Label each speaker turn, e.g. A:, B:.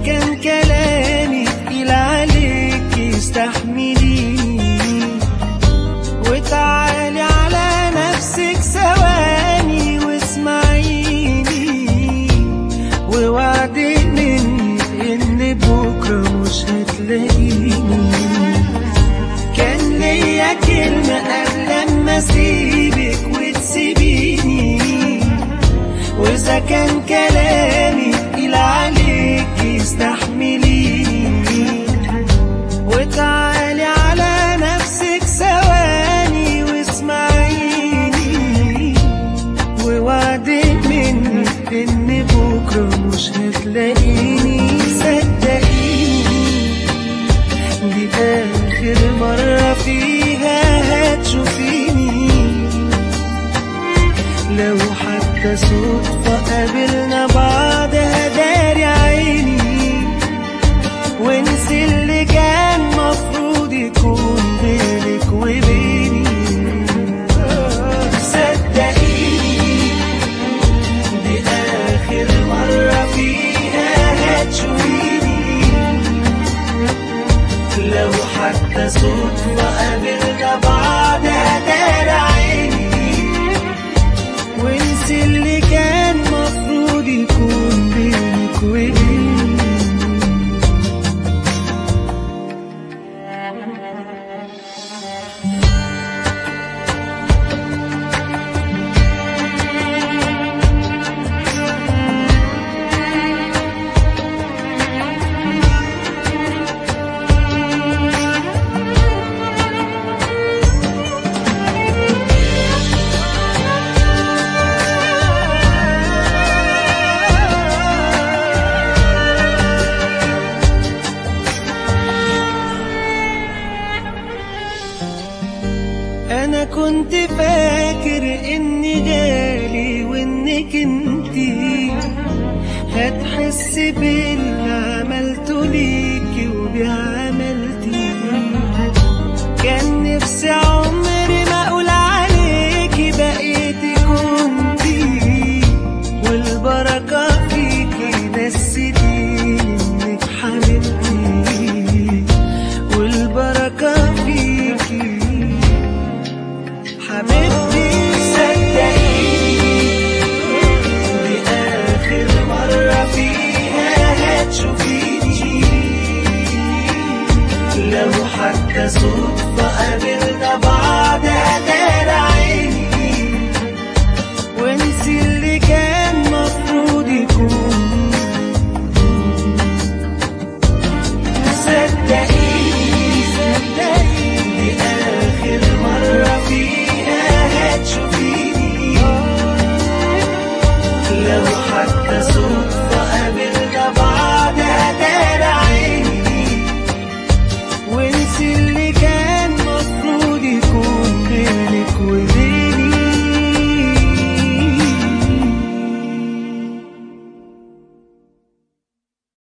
A: كان كلامي تقيل عليك استحمليني وتعالي على نفسك ثواني واسمعيني ووعدي مني ان بكره مش هتلاقيني كان ليا كلمة قبل ما اسيبك وتسيبيني واذا كان كلامي تقيل عليك استحمليني وتعالي على نفسك ثواني واسمعيني ووعدي مني ان بكره مش هتلاقيني صدقيني دي آخر مرة فيها هتشوفيني لو حتى صدفة قابلنا بعض هداري عيني وانسي اللي كان مفروض يكون بينك وبيني صدقيني دي آخر مرة فيها هتشوفيني لو حتى صدفة قابلنا بعض هدار عيني وانسي اللي كان مفروض يكون بينك وبيني انا كنت فاكر اني غالي وانك انتي هتحس باللي عملته ليكي وبعملتي كان نفسي